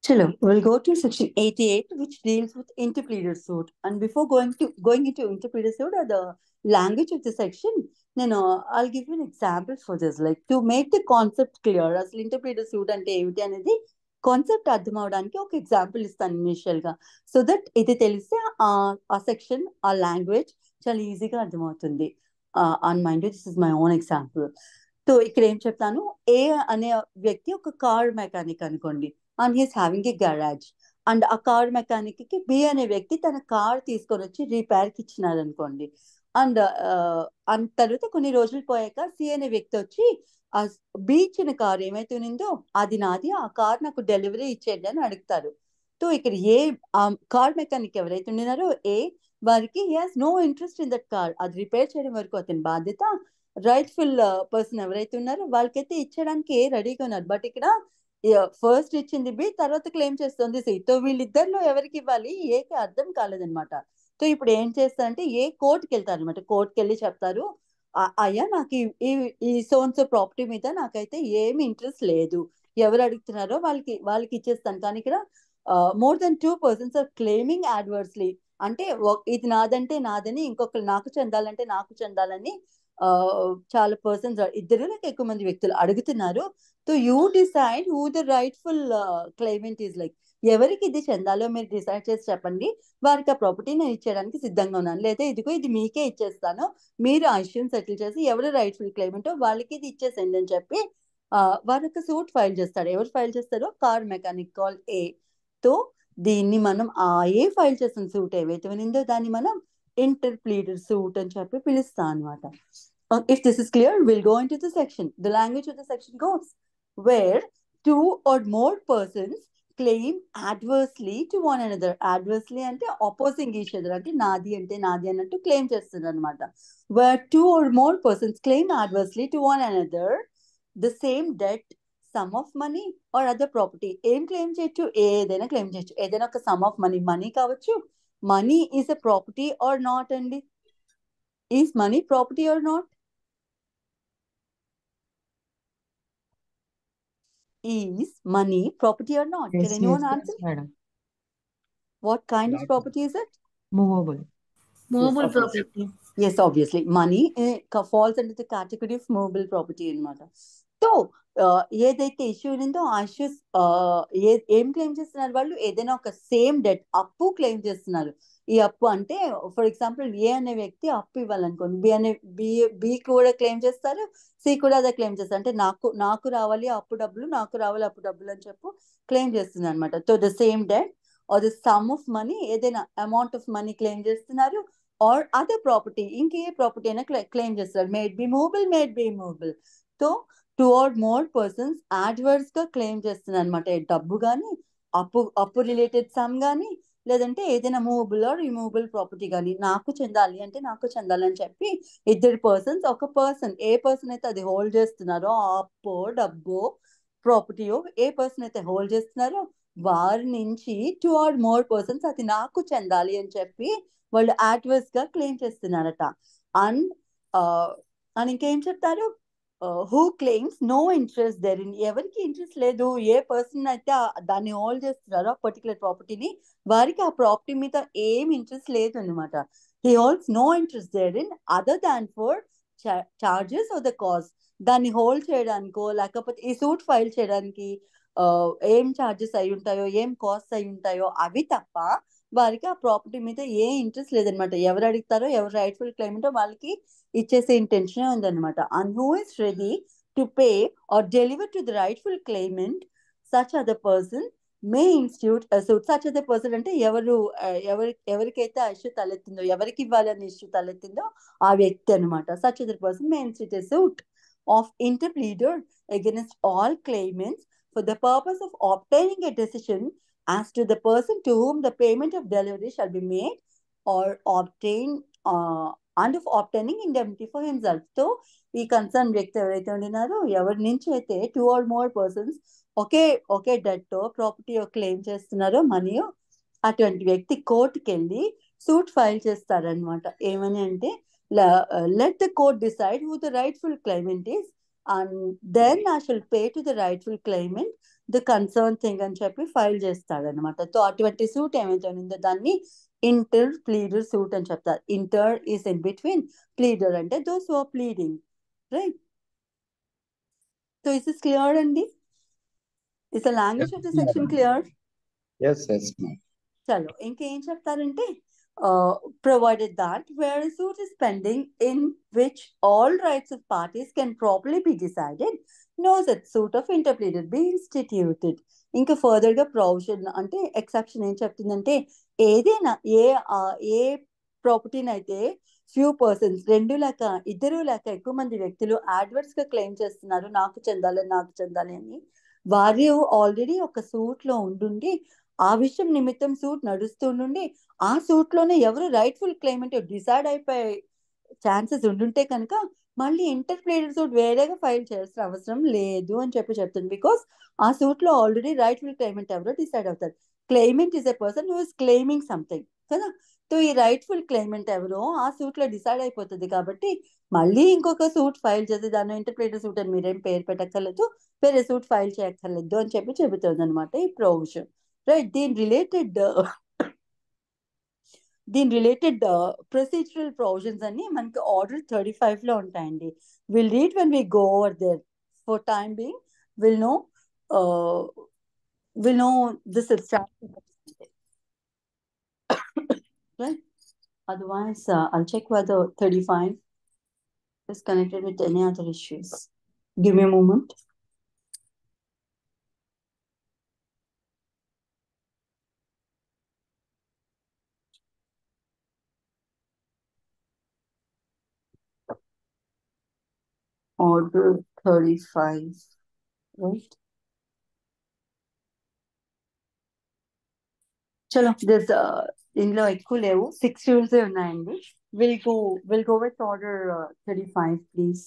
Chalo, we'll go to section 88, which deals with interpleader suit. And before going to going into interpleader suit or the language of the section, you know, I'll give you an example for this. Like to make the concept clear, అసలు interpleader suit అంటే ఏమిటి అనేది concept అర్థం అవడానికి ఒక example ఇస్తాను initial గా so that ఇది తెలిస్తే ఆ ఆ సెక్షన్ ఆ లాంగ్వేజ్ చాలా ఈజీగా అర్థమవుతుంది on mind this is my own example so ఇక్కడ ఏం చెప్తాను ఏ అనే వ్యక్తి ఒక కార్ మెకానిక్ అనుకోండి and he's having a garage and ఆ కార్ మెకానిక్ కి బి అనే వ్యక్తి తన కార్ తీసుకొని వచ్చి రిపేర్ కి ఇచ్చినారు అనుకోండి అండ్ అండ్ తర్వాత కొన్ని రోజులు పోయాక సి అనే వ్యక్తి వచ్చి ఆ బి ఇచ్చిన కార్ ఏమైతే ఉన్నిందో అది నాది ఆ కార్ నాకు డెలివరీ ఇచ్చేయండి అని అడుగుతారు సో ఇక్కడ ఏ కార్ మెకానిక్ ఎవరైతే ఉండినారో ఏ వారికి he has no interest in that car అది రిపేర్ చేయడం వరకు అతని బాధ్యత రైట్ఫుల్ పర్సన్ ఎవరైతే ఉన్నారో వాళ్ళకైతే ఇచ్చడానికి రెడీగా ఉన్నారు బట్ ఇక్కడ ఫస్ట్ ఇచ్చింది బి తర్వాత క్లెయిమ్ చేస్తుంది సి సో వీళ్ళిద్దరిలో ఎవరికి ఇవ్వాలి ఏకి అర్థం కాలేదనమాట సో ఇప్పుడు ఏం చేస్తారంటే ఏ కోర్టుకి వెళ్తారు అనమాట కోర్టుకి వెళ్ళి చెప్తారు అయ్యా నాకు ఈ ఈ సోన్స్ ప్రాపర్టీ మీద నాకైతే ఏమి ఇంట్రెస్ట్ లేదు ఎవరు అడుగుతున్నారో వాళ్ళకి వాళ్ళకి ఇచ్చేస్తాను కానీ ఇక్కడ more than two persons are claiming adversely అంటే ఇది నాదంటే నాదని ఇంకొకరు నాకు చెందాలంటే నాకు చెందాలని చాలా పర్సన్స్ ఇద్దరు లేక ఎక్కువ మంది వ్యక్తులు అడుగుతున్నారు so you decide who the rightful claimant is like ఎవరికి ఇది చెందాలో మీరు డిసైడ్ చేసి చెప్పండి వారికి ఆ ప్రాపర్టీ నేను ఇచ్చేయడానికి సిద్ధంగా ఉన్నాను లేదా ఇదిగో ఇది మీకే ఇచ్చేస్తాను మీరు ఆ ఇష్యూని సెటిల్ చేసి ఎవరు రైట్ఫుల్ క్లైమెంటో వాళ్ళకి ఇది ఇచ్చేసేయండి అని చెప్పి వారు ఒక సూట్ ఫైల్ చేస్తారు ఎవరు ఫైల్ చేస్తారో కార్ మెకానిక్ కాల్ ఏ తో దీన్ని మనం ఆ ఏ ఫైల్ చేసిన సూట్ ఏవైతే ఉన్నిందో దాన్ని మనం ఇంటర్ప్లీడెడ్ సూట్ అని చెప్పి పిలుస్తాం అనమాట if this is clear will go into the section the language of the section goes where two or more persons claim adversely to one another adversely అంటే ఆపోజింగ్ ఈచ్ అదర్ అంటే నాది అంటే నాది అన్నట్టు క్లెయిమ్ చేస్తున్నారు అనమాట where two or more persons claim adversely to one another the same debt sum of money or other property ఏం claim చేయొచ్చు ఏదైనా క్లెయిమ్ చేయొచ్చు ఏదైనా ఒక సమ్ ఆఫ్ మనీ మనీ కావచ్చు money is a property or not అండి is money property or not is money property or not? Yes, Can anyone yes, answer? yes, madam. What kind of Not- property is it? Movable. Movable Yes, obviously. property. Yes, obviously. Money eh, ca- falls under the category of movable property అనమాట so ఏదైతే issue ఉందో ఆ issues ఏం claim చేస్తున్నారు వాళ్ళు ఏదైనా ఒక same debt అప్పు క్లెయిమ్ చేస్తున్నారు ఈ అప్పు అంటే ఫర్ ఎగ్జాంపుల్ ఏ అనే వ్యక్తి అప్పు ఇవ్వాలనుకోండి బి అనే బి బి కూడా క్లెయిమ్ చేస్తారు సి కూడా అదే క్లెయిమ్ చేస్తారు అంటే నాకు నాకు రావాలి అప్పు డబ్బులు నాకు రావాలి అప్పు డబ్బులు అని చెప్పు క్లెయిమ్ చేస్తుంది అనమాట so the same debt or the sum of money ఏదైనా అమౌంట్ ఆఫ్ మనీ క్లెయిమ్ చేస్తున్నారు ఆర్ అదర్ ప్రాపర్టీ ఇంకే ప్రాపర్టీ అయినా క్లెయిమ్ చేస్తారు made be movable made be movable so two or more persons adverse గా claim చేస్తున్నారు అనమాట డబ్బు కానీ అప్పు అప్పు రిలేటెడ్ సమ్ కానీ లేదంటే ఏదైనా మూవబుల్ ఆర్ రిమూవబుల్ ప్రాపర్టీ కానీ నాకు చెందాలి అంటే నాకు చెందాలని చెప్పి ఇద్దరు పర్సన్స్ ఒక పర్సన్ ఏ పర్సన్ అయితే అది హోల్డ్ చేస్తున్నారో ఆ అప్పో డబ్బో ప్రాపర్టీయో ఏ పర్సన్ అయితే హోల్డ్ చేస్తున్నారో వారి నుంచి టూ ఆర్ మోర్ పర్సన్స్ అది నాకు చెందాలి అని చెప్పి వాళ్ళు యాడ్వర్స్ గా క్లెయిమ్ చేస్తున్నారట అండ్ అని ఇంకేం చెప్తారు who claims no interest therein ఎవరికి ఇంట్రెస్ట్ లేదు ఏ పర్సన్ అయితే దాన్ని హోల్డ్ చేస్తున్నారో ఆ పర్టికులర్ ప్రాపర్టీని వారికి ఆ ప్రాపర్టీ మీద ఏం ఇంట్రెస్ట్ లేదు అనమాట he holds no interest therein other than for charges of the cost దాన్ని హోల్డ్ చేయడానికో లేకపోతే ఈ సూట్ ఫైల్ చేయడానికి ఏం చార్జెస్ అయి ఉంటాయో ఏం కాస్ట్ అయి ఉంటాయో అవి తప్ప వారికి ఆ ప్రాపర్టీ మీద ఏ ఇంట్రెస్ట్ లేదనమాట ఎవరు అడుగుతారో ఎవరు రైట్ఫుల్ క్లైమెంటో వాళ్ళకి ఇచ్చేసే ఇంటెన్షన్ ఉందన్నమాట and who is ready to pay or deliver to the rightful claimant such other person may institute suit such other person అంటే ఎవరు ఎవరి ఎవరికైతే ఆ ఇష్యూ తలెత్తిందో ఎవరికి ఇవ్వాలని ఇష్యూ తలెత్తిందో ఆ వ్యక్తి అనమాట such other person may institute suit of interpleader against all claimants for the purpose of obtaining a decision as to the person to whom the payment of delivery shall be made or obtained uh, and of obtaining indemnity for himself. So ఈ concern వ్యక్తి ఎవరైతే ఉండినారో ఎవరి నుంచి అయితే two or more persons ఒకే ఒకే debt property claim చేస్తున్నారో మనీ అటువంటి వ్యక్తి కోర్టుకి వెళ్ళి సూట్ ఫైల్ చేస్తారనమాట ఏమని అంటే let the court decide who the rightful claimant is and then I shall pay to the rightful claimant the concern thing అని చెప్పి ఫైల్ చేస్తాడనమాట సో అటువంటి సూట్ ఏమైతే ఉందో దాన్ని ఇంటర్ ప్లీడర్ సూట్ అని చెప్తారు inter is in between pleader అంటే those are pleading right so is is clear అండి is the language of the section clear yes yes చలో ఇంకేం చెప్తారంటే provided that where a suit is pending in which all rights of parties can properly be decided, no such suit of interpleader be instituted. ఇంకా further గా provision అంటే exception ఏం చెప్తుందంటే ఏదైనా ఏ ఏ ప్రాపర్టీని అయితే ఫ్యూ పర్సన్స్ రెండు లేక ఇద్దరు లేక ఎక్కువ మంది వ్యక్తులు అడ్వర్స్ గా క్లెయిమ్ చేస్తున్నారు నాకు చెందాలి నాకు చెందాలి అని వారు ఆల్రెడీ ఒక సూట్ లో ఉండుండి ఆ విషయం నిమిత్తం సూట్ నడుస్తుండి ఆ సూట్ లోనే ఎవరు రైట్ఫుల్ క్లైమెంట్ డిసైడ్ అయిపోయే ఛాన్సెస్ ఉండుంటే కనుక మళ్ళీ ఇంటర్ప్లేటర్ సూట్ వేరేగా ఫైల్ చేయాల్సిన అవసరం లేదు అని చెప్పి చెప్తుంది బికాస్ ఆ సూట్ లో ఆల్రెడీ రైట్ఫుల్ క్లైమెంట్ ఎవరో డిసైడ్ అవుతారు claimant is a person who is claiming something కదా సో ఈ రైట్ఫుల్ క్లైమెంట్ ఎవరో ఆ సూట్ లో డిసైడ్ అయిపోతుంది కాబట్టి మళ్ళీ ఇంకొక సూట్ ఫైల్ చేసి దాని ఇంటర్ప్లేటర్ సూట్ అని మీరేం పేరు పెట్టక్కర్లేదు వేరే సూట్ ఫైల్ చేయక్కర్లేదు అని చెప్పి చెబుతుంది అనమాట ఈ ప్రొవిజన్ రైట్ దీని రిలేటెడ్ దీని రిలేటెడ్ ప్రొసీజరల్ ప్రొవిజన్స్ అన్ని మనకి ఆర్డర్ థర్టీ ఫైవ్ లో ఉంటాయండి will read when we go over there for time being will know will know this right otherwise uh, i'll check whether 35 is connected with any other issues give me a moment order 35 right చలో this ఇందులో ఎక్కువ లేవు six rules ఉన్నాయండి will go will go with order thirty five please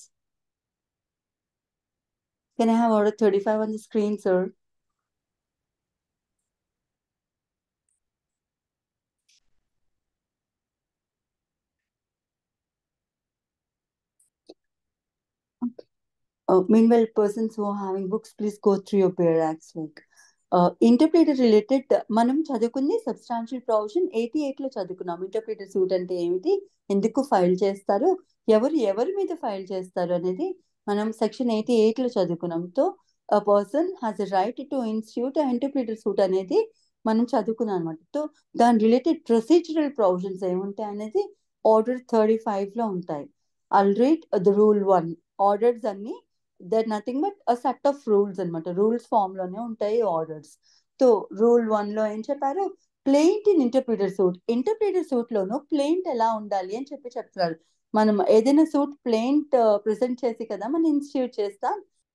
can I have order thirty five on the screen sir Uh, meanwhile, persons who are having books, please go through your bare acts like interpreter related మనం చదువుకుంది substantial provision eighty eight లో చదువుకున్నాం interpreter suit అంటే ఏమిటి ఎందుకు file చేస్తారు ఎవరు ఎవరి మీద ఫైల్ చేస్తారు అనేది మనం సెక్షన్ ఎయిటీ ఎయిట్ లో చదువుకున్నాం తో a person has a right to institute interpreter suit అనేది మనం చదువుకున్నాం అనమాట తో దాని రిలేటెడ్ ప్రొసీజరల్ ప్రొవిజన్స్ ఏముంటాయి అనేది ఆర్డర్ థర్టీ ఫైవ్ లో ఉంటాయి all read the rule one orders అన్ని they're nothing but a set of rules అనమాట రూల్స్ ఫామ్ లోనే ఉంటాయి ఆర్డర్స్ సో రూల్ వన్ లో ఏం చెప్పారు plaint in interpreter suit interpreter suit లోను ప్లెయింట్ ఎలా ఉండాలి అని చెప్పి చెప్తున్నారు మనం ఏదైనా సూట్ ప్లెయింట్ ప్రెసెంట్ చేసి కదా మనం ఇన్స్టిట్యూట్ చేస్తాం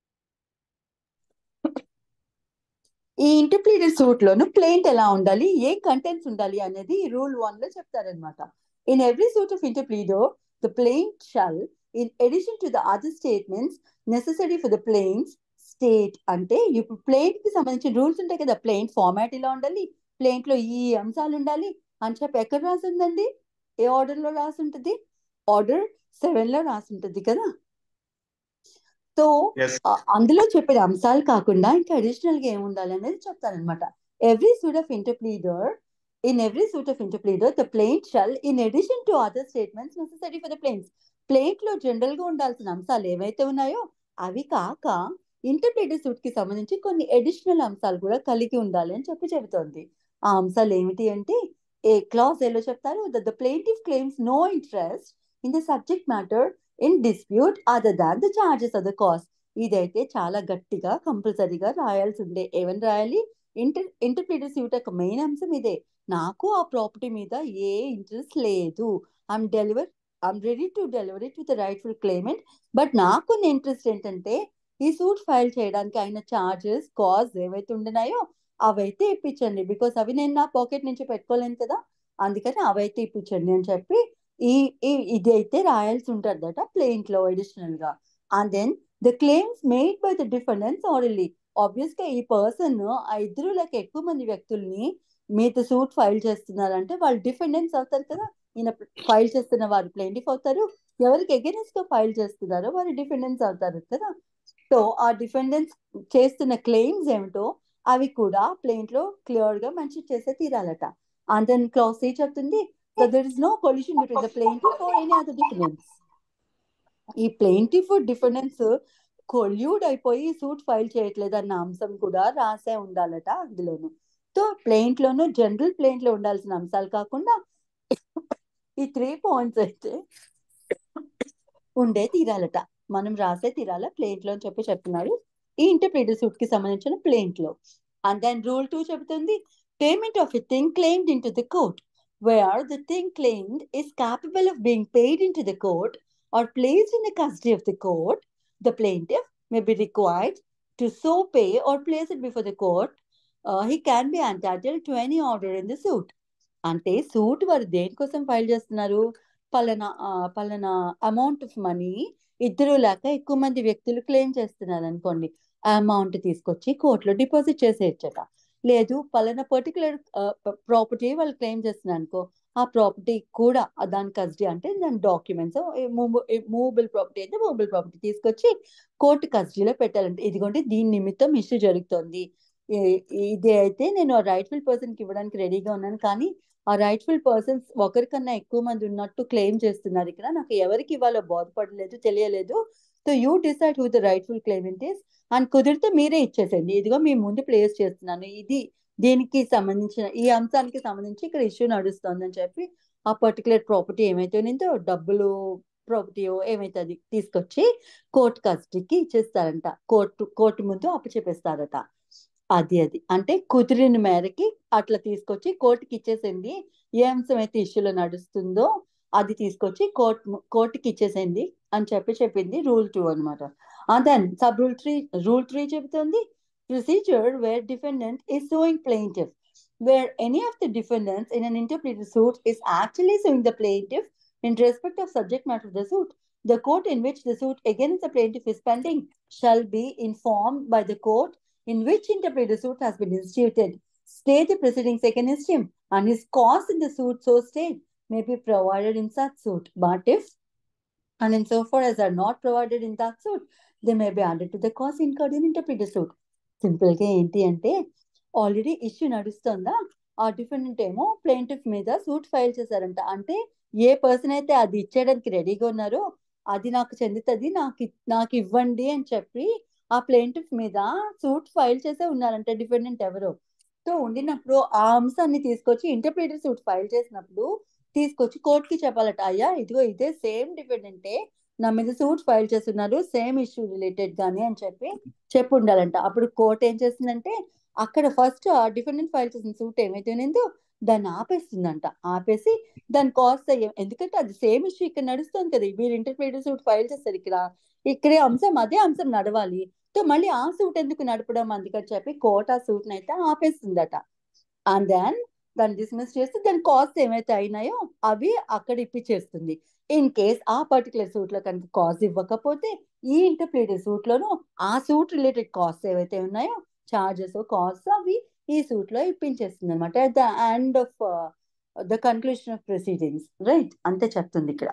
ఈ ఇంటర్ప్రిటర్ సూట్ లోను ప్లెయింట్ ఎలా ఉండాలి ఏ కంటెంట్స్ ఉండాలి అనేది రూల్ వన్ లో చెప్తారనమాట in every suit of interpleader the plaint shall in addition to the other statements necessary for the plaints state అంటే ఇప్పుడు ప్లెయింట్ కి సంబంధించిన రూల్స్ ఉంటాయి కదా ప్లెయింట్ ఫార్మాట్ ఇలా ఉండాలి ప్లెయింట్ లో ఈ అంశాలు ఉండాలి అని చెప్పి ఎక్కడ రాసి ఉందండి ఏ ఆర్డర్ లో రాసి ఉంటుంది ఆర్డర్ సెవెన్ లో రాసి ఉంటుంది కదా సో అందులో చెప్పిన అంశాలు కాకుండా ఇంకా అడిషనల్ గా ఏముండాలి అనేది చెప్తారనమాట every suit of interpleader in every suit of interpleader the plaint shall in addition to other statements necessary for the plaints plate లో జనరల్ గా ఉండాల్సిన అంశాలు ఏవైతే ఉన్నాయో అవి కాక ఇంటర్ప్రిటర్ సూట్ కి సంబంధించి కొన్ని అడిషనల్ అంశాలు కూడా కలిగి ఉండాలి అని చెప్పి చెబుతోంది ఆ అంశాలు ఏమిటి అంటే ఏ క్లాస్ ఏలో చెప్తారు that the plaintiff claims no interest in the subject matter in dispute other than the charges of the cost ఇదైతే చాలా గట్టిగా కంపల్సరీగా రాయాల్సి ఉండే ఏమని రాయాలి ఇంటర్ ఇంటర్ప్రిటర్ సూట్ యొక్క మెయిన్ అంశం ఇదే నాకు ఆ ప్రాపర్టీ మీద ఏ ఇంట్రెస్ట్ లేదు I'm deliver I'm ready to deliver it with rightful claimant but నాకు ఇంట్రెస్ట్ ఏంటంటే ఈ సూట్ ఫైల్ చేయడానికి అయిన చార్జెస్ కాస్ట్ ఏవైతే ఉండినాయో అవైతే ఇప్పించండి బికాస్ అవి నేను నా పాకెట్ నుంచి పెట్టుకోలేను కదా అందుకని అవైతే ఇప్పించండి అని చెప్పి ఈ ఇది అయితే రాయాల్సి ఉంటుందట ప్లెయింట్ లో అడిషనల్ గా and then the claims made by the defendants orderly obvious గా ఈ పర్సన్ ఆ ఇద్దరు లేక ఎక్కువ మంది వ్యక్తుల్ని మీద సూట్ ఫైల్ చేస్తున్నారంటే వాళ్ళు డిఫెండెన్స్ అవుతారు కదా ఈయన ఫైల్ చేస్తున్న వారు ప్లేంటిఫ్ అవుతారు ఎవరికి ఎగెనిస్ట్ గా ఫైల్ చేస్తున్నారో వారు డిఫెండెన్స్ అవుతారు కదా సో ఆ డిఫెండెంట్స్ చేస్తున్న క్లెయిమ్స్ ఏమిటో అవి కూడా ప్లెయింట్ లో క్లియర్ గా మెన్షన్ చేసే తీరాలట అండ్ దెన్ క్లాస్ సి చెప్తుంది there is no collusion between the plaintiff or any other defendants ఈ ప్లెయింటిఫ్ డిఫెండెన్స్ కొల్యూడ్ అయిపోయి సూట్ ఫైల్ చేయట్లేదు అన్న అంశం కూడా రాసే ఉండాలట అందులోను సో ప్లెయింట్ లోను జనరల్ ప్లెయింట్ లో ఉండాల్సిన అంశాలు కాకుండా ఈ త్రీ పాయింట్స్ అయితే ఉండే తీరాలట మనం రాసే తీరాల ప్లెయింట్ లో అని చెప్పి చెప్తున్నారు ఈ ఇంటర్ప్రిటర్ సూట్ కి సంబంధించిన ప్లెయింట్ లో అండ్ దెన్ రూల్ టూ చెబుతుంది payment of a thing claimed into the court where the thing claimed is capable of being paid into the court or placed in the custody of the court the plaintiff may be required to so pay or place it before the court he can be entitled to any order in the suit అంటే suit వారు దేనికోసం file చేస్తున్నారు పలానా ఆ, పలానా amount of money ఇద్దరు లేక ఎక్కువ మంది వ్యక్తులు క్లెయిమ్ చేస్తున్నారు అనుకోండి ఆ అమౌంట్ తీసుకొచ్చి కోర్టులో డిపాజిట్ చేసేయచ్చట లేదు పలానా పర్టికులర్ ప్రాపర్టీ వాళ్ళు క్లెయిమ్ చేస్తున్నారు అనుకో ఆ ప్రాపర్టీ కూడా ఆ దాని కస్టడీ అంటే దాని డాక్యుమెంట్స్ మూవబుల్ ప్రాపర్టీ అయితే మూవబుల్ ప్రాపర్టీ తీసుకొచ్చి కోర్టు కస్టడీలో పెట్టాలంటే ఇదిగోండి దీని నిమిత్తం ఇష్యూ జరుగుతోంది ఈ- ఇది అయితే నేను ఆ రైట్ఫుల్ పర్సన్ కి ఇవ్వడానికి రెడీగా ఉన్నాను కానీ ఆ రైట్ఫుల్ పర్సన్స్ ఒకరికన్నా ఎక్కువ మంది ఉన్నట్టు క్లెయిమ్ చేస్తున్నారు ఇక్కడ నాకు ఎవరికి ఇవ్వాలో బాధపడలేదు తెలియలేదు so you decide who the rightful claimant is and కుదిరితే మీరే ఇచ్చేసేయండి ఇదిగో మీ ముందు ప్లేస్ చేస్తున్నాను ఇది దీనికి సంబంధించిన ఈ అంశానికి సంబంధించి ఇక్కడ ఇష్యూ నడుస్తోందని చెప్పి ఆ పర్టికులర్ ప్రాపర్టీ ఏమైతే ఉన్నదో డబ్బులు ప్రాపర్టీయో ఏమైతే అది తీసుకొచ్చి కోర్టు కస్టడీకి ఇచ్చేస్తారంట కోర్టు కోర్టు ముందు అప్పచెప్పేస్తారట అది అది అంటే కుదిరిన మేరకి అట్లా తీసుకొచ్చి కోర్టుకి ఇచ్చేసింది ఏ అంశం అయితే ఇష్యూలో నడుస్తుందో అది తీసుకొచ్చి కోర్ట్ కోర్టుకి ఇచ్చేసింది అని చెప్పి చెప్పింది రూల్ టూ అనమాట then sub rule three rule three చెబుతుంది procedure where defendant is suing plaintiff where any of the defendants in an interpleader suit is actually suing the plaintiff in respect of subject matter of the suit the court in which the suit against the plaintiff is pending shall be informed by the court in which interpleader suit has been instituted stay the proceedings against him and his cause in the suit so stayed may be provided in such suit but if and insofar as are not provided in that suit they may be added to the cause incurred in interpleader suit simple గా ఏంటి అంటే already issue నడుస్తుందా ఆ defendant ఏమో plaintiff మీద suit file చేశారంట అంటే ఏ person అయితే అది ఇచ్చేయడానికి రెడీగా ఉన్నారో అది నాకు చెందుతుంది నాకు ఇ- నాకు ఇవ్వండి అని చెప్పి ఆ ప్లేంటిఫ్ మీద సూట్ ఫైల్ చేసే ఉన్నారంట డిఫెండెంట్ ఎవరో సో ఉండినప్పుడు ఆ అంశాన్ని తీసుకొచ్చి ఇంటర్ప్రిటర్ సూట్ ఫైల్ చేసినప్పుడు తీసుకొచ్చి కోర్టుకి చెప్పాలట అయ్యా ఇదిగో ఇదే సేమ్ డిఫెండెంటే నా మీద సూట్ ఫైల్ చేస్తున్నారు సేమ్ ఇష్యూ రిలేటెడ్ గానీ అని చెప్పి చెప్పి ఉండాలంట అప్పుడు కోర్ట్ ఏం చేస్తుందంటే అక్కడ ఫస్ట్ ఆ డిఫెండెంట్ ఫైల్ చేసిన సూట్ ఏమైతే ఉన్నదో దాన్ని ఆపేస్తుందంట ఆపేసి దాని కాస్ట్ ఎందుకంటే అది సేమ్ ఇష్యూ ఇక్కడ నడుస్తుంది కదా మీరు ఇంటర్ప్రిటర్ సూట్ ఫైల్ చేస్తారు ఇక్కడ ఇక్కడే అంశం అదే అంశం నడవాలి సో మళ్ళీ ఆ సూట్ ఎందుకు నడపడం అందుకని చెప్పి కోర్ట్ ఆ సూట్ అయితే ఆపేస్తుందట అండ్ దెన్ దాన్ని డిస్మిస్ చేస్తే దాని కాస్ట్ ఏమైతే అయినాయో అవి అక్కడ ఇప్పించేస్తుంది ఇన్ కేస్ ఆ పర్టికులర్ సూట్ లో కనుక కాస్ట్ ఇవ్వకపోతే ఈ ఇంటర్ప్రిటర్ సూట్ లోను ఆ సూట్ రిలేటెడ్ కాస్ట్ ఏవైతే ఉన్నాయో చార్జెస్ కాస్ట్ అవి ఈ సూట్ లో ఇప్పించేస్తుంది అనమాట at the end of the conclusion of proceedings right అంతే చెప్తుంది ఇక్కడ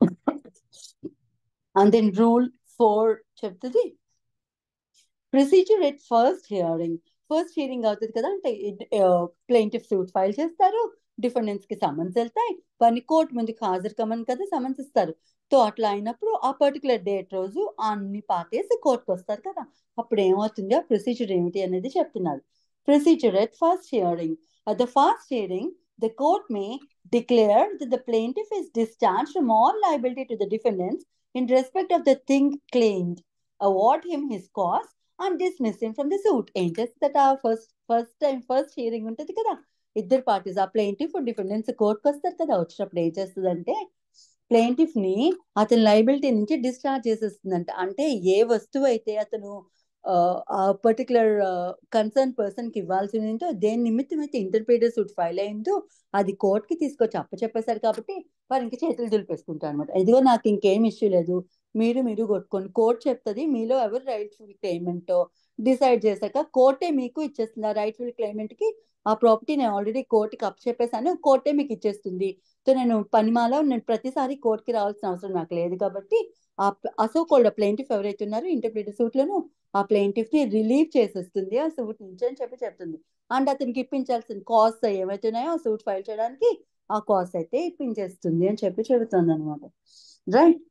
అండ్ దెన్ రూల్ ఫోర్ చెప్తుంది procedure at first hearing first hearing అవుతుంది కదా అంటే ప్లెయింటిఫ్ సూట్ ఫైల్ చేస్తారు డిఫెండెన్స్ కి సమన్స్ వెళ్తాయి వారిని కోర్టు ముందుకు హాజరు కమ్మని కదా సమన్స్ ఇస్తారు సో అట్లా అయినప్పుడు ఆ పర్టికులర్ డేట్ రోజు అన్ని పార్టీస్ కోర్టుకు వస్తారు కదా అప్పుడు ఏమవుతుంది ఆ ప్రొసీజర్ ఏమిటి అనేది చెప్తున్నారు procedure at first hearing at the first hearing the court may declare that the plaintiff is discharged from all liability to the defendants in respect of the thing claimed, award him his cost and dismiss him from the suit. ఏం చేస్తుందట first first time first hearing ఉంటుంది కదా ఇద్దరు parties ఆ plaintiff డిఫెండెన్స్ కోర్టుకు వస్తారు కదా వచ్చినప్పుడు ఏం చేస్తుందంటే ప్లెయింటిఫ్ ని అతని లైబిలిటీ నుంచి డిశ్చార్జ్ చేసేస్తుందంట అంటే ఏ వస్తువు అయితే అతను ఆ, ఆ పర్టికులర్ కన్సర్న్ పర్సన్ కి ఇవ్వాల్సిందో దేని నిమిత్తం అయితే ఇంటర్ప్రిటర్ సూట్ ఫైల్ అయిందో అది కోర్టుకి తీసుకొచ్చి అప్పచెప్పేశారు కాబట్టి వారు ఇంక చేతులు దులిపేసుకుంటారు అనమాట ఇదిగో నాకు ఇంకేం ఇష్యూ లేదు మీరు మీరు కొట్టుకోండి కోర్టు చెప్తుంది మీలో ఎవరు రైట్ఫుల్ క్లెయిమెంటో డిసైడ్ చేశాక కోర్టే మీకు ఇచ్చేస్తుంది ఆ రైట్ఫుల్ క్లైమెంట్ కి ఆ ప్రాపర్టీ నేను ఆల్రెడీ కోర్టుకి అప్ చెప్పేసాను కోర్టే మీకు ఇచ్చేస్తుంది సో నేను పనిమాల నేను ప్రతిసారి కోర్టుకి రావాల్సిన అవసరం నాకు లేదు కాబట్టి ఆ అసోకోల్డ్ ప్లెయింటిఫ్ ఎవరైతే ఉన్నారో ఇంటర్ప్రిటర్ సూట్ లోను ఆ ప్లెయింటిఫ్ ని రిలీవ్ చేసేస్తుంది ఆ సూట్ నుంచి అని చెప్పి చెప్తుంది అండ్ అతనికి ఇప్పించాల్సిన కాస్ట్ ఏవైతే ఉన్నాయో ఆ సూట్ ఫైల్ చేయడానికి ఆ కాస్ట్ అయితే ఇప్పించేస్తుంది అని చెప్పి చెబుతుంది అనమాట రైట్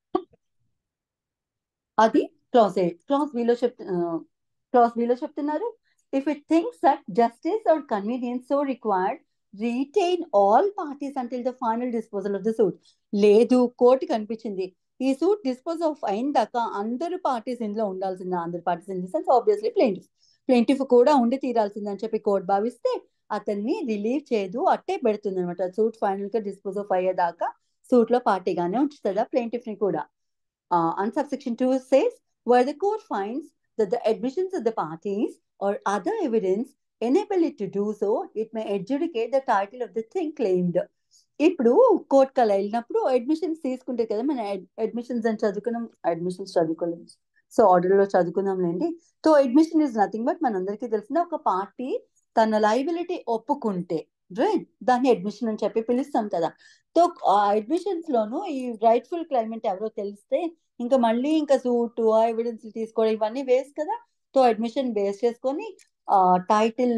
అది క్లాస్ ఏ క్లాస్ బిలో చెప్తు క్లాస్ బిలో చెప్తున్నారు if it thinks that justice or convenience so required retain all parties until the final disposal of the suit లేదు కోర్టు కనిపించింది ఈ సూట్ డిస్పోజ్ ఆఫ్ అయిన దాకా అందరు పార్టీస్ ఇందులో ఉండాల్సిందే అందరు parties in the sense obviously plaintiff plaintiff కూడా ఉండి తీరాల్సిందని చెప్పి కోర్టు భావిస్తే అతన్ని రిలీవ్ చేయదు అట్టే పెడుతుంది అనమాట సూట్ ఫైనల్ గా డిస్పోజ్ ఆఫ్ అయ్యేదాకా సూట్ లో పార్టీగానే ఉంచుతుందా ప్లేంటిఫ్ ని కూడా and subsection two says where the court finds that the admissions of the parties or other evidence enable it to do so, it may adjudicate the title of the thing claimed. ఇప్పుడు కోర్టుకి అలా వెళ్ళినప్పుడు admissions తీసుకుంటే కదా మన admissions అని చదువుకున్నాం admissions చదువుకోలేము సో ఆర్డర్లో చదువుకున్నాంలేండి so admission is nothing but మనందరికీ తెలిసిన ఒక పార్టీ తన లైబిలిటీ ఒప్పుకుంటే రైట్ దాన్ని అడ్మిషన్ అని చెప్పి పిలుస్తాం కదా సో ఆ అడ్మిషన్స్ లోను ఈ రైట్ఫుల్ క్లైమెంట్ ఎవరో తెలిస్తే ఇంకా మళ్ళీ ఇంకా సూట్ ఆ ఎవిడెన్స్ తీసుకోవడం ఇవన్నీ వేస్ట్ కదా సో అడ్మిషన్ బేస్ చేసుకొని ఆ టైటిల్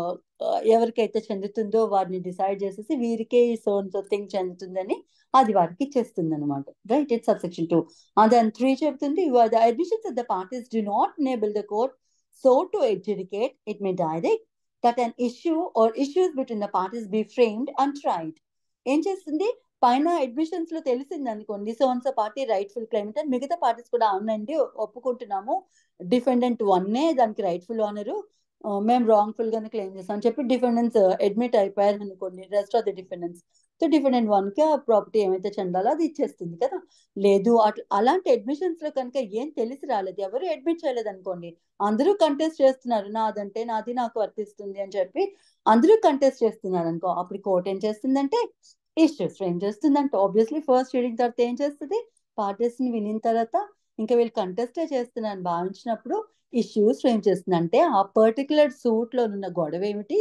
ఎవరికైతే చెందుతుందో వారిని డిసైడ్ చేసేసి వీరికే సోన్ సో థింగ్ చెందుతుందని అది వారికి ఇచ్చేస్తుంది అనమాట రైట్ ఇట్ సబ్సెక్షన్ టూ దాని త్రీ చెప్తుంది the admissions of the parties do not enable the court so to adjudicate it may direct that an issue or issues between the parties be framed and tried ఏం చేస్తుంది పైన admissions లో తెలిసింది అనుకోండి so once party rightful claimant అని మిగతా parties కూడా అవునండి ఒప్పుకుంటున్నాము డిఫెండెంట్ వన్నే దానికి రైట్ఫుల్ ఆనరు మేము రాంగ్ఫుల్ గానే క్లెయిమ్ చేస్తాం అని చెప్పి డిఫెండెన్స్ అడ్మిట్ అయిపోయారు అనుకోండి rest of the defendants so defendant one కి ఆ ప్రాపర్టీ ఏమైతే చెందాలో అది ఇచ్చేస్తుంది కదా లేదు అట్లా అలాంటి అడ్మిషన్స్ లో కనుక ఏం తెలిసి రాలేదు ఎవరు అడ్మిట్ చేయలేదు అనుకోండి అందరూ కంటెస్ట్ చేస్తున్నారు నాదంటే నాది నాకు వర్తిస్తుంది అని చెప్పి అందరూ కంటెస్ట్ చేస్తున్నారు అనుకో అప్పుడు కోర్ట్ ఏం చేస్తుందంటే ఇష్యూస్ ఫ్రేమ్ చేస్తుందంటే ఆబ్వియస్లీ ఫస్ట్ రీడింగ్ తర్వాత ఏం చేస్తుంది పార్టీస్ ని వినిన తర్వాత ఇంకా వీళ్ళు కంటెస్టే చేస్తున్నారని భావించినప్పుడు ఇష్యూస్ ఫ్రేమ్ చేస్తుంది అంటే ఆ పర్టికులర్ సూట్ లో ఉన్న గొడవ ఏమిటి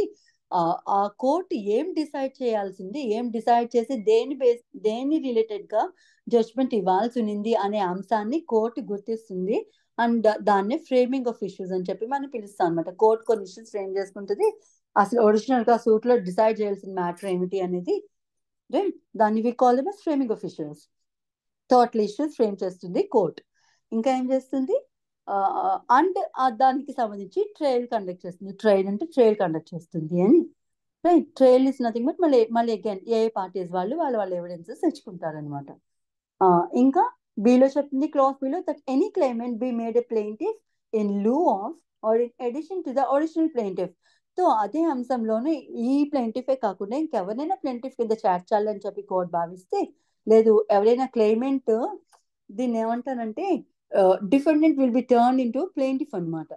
ఆ కోర్టు ఏం డిసైడ్ చేయాల్సింది ఏం డిసైడ్ చేసి దేని బేస్ దేని రిలేటెడ్ గా జడ్జ్మెంట్ ఇవ్వాల్సి ఉంది అనే అంశాన్ని కోర్టు గుర్తిస్తుంది అండ్ దాన్నే ఫ్రేమింగ్ ఆఫ్ ఇష్యూస్ అని చెప్పి మనం పిలుస్తాం అనమాట కోర్టు కొన్ని ఇష్యూస్ ఫ్రేమ్ చేసుకుంటుంది అసలు ఒరిజినల్ గా సూట్ లో డిసైడ్ చేయాల్సిన మ్యాటర్ ఏమిటి అనేది రైట్ దాన్ని we call them framing of issues థాట్ల ఇష్యూస్ ఫ్రేమ్ చేస్తుంది కోర్ట్ ఇంకా ఏం చేస్తుంది అండ్ దానికి సంబంధించి ట్రయల్ కండక్ట్ చేస్తుంది ట్రయల్ అంటే ట్రయల్ కండక్ట్ చేస్తుంది అని right trial is nothing but మళ్ళీ మళ్ళీ అగైన్ ఏ పార్టీస్ వాళ్ళు వాళ్ళ వాళ్ళ ఎవిడెన్సెస్ తెచ్చుకుంటారు అనమాట ఇంకా బిలో చెప్తుంది clause below that any claimant be made a plaintiff in lieu of or in addition to the original plaintiff so అదే అంశంలోనే ఈ ప్లెయింటిఫే కాకుండా ఇంకెవరైనా ప్లెయింటిఫ్ కింద చేర్చాలి అని చెప్పి కోర్టు భావిస్తే లేదు ఎవరైనా క్లైమెంట్ దీన్ని ఏమంటారంటే defendant will be turn into plaintiff అనమాట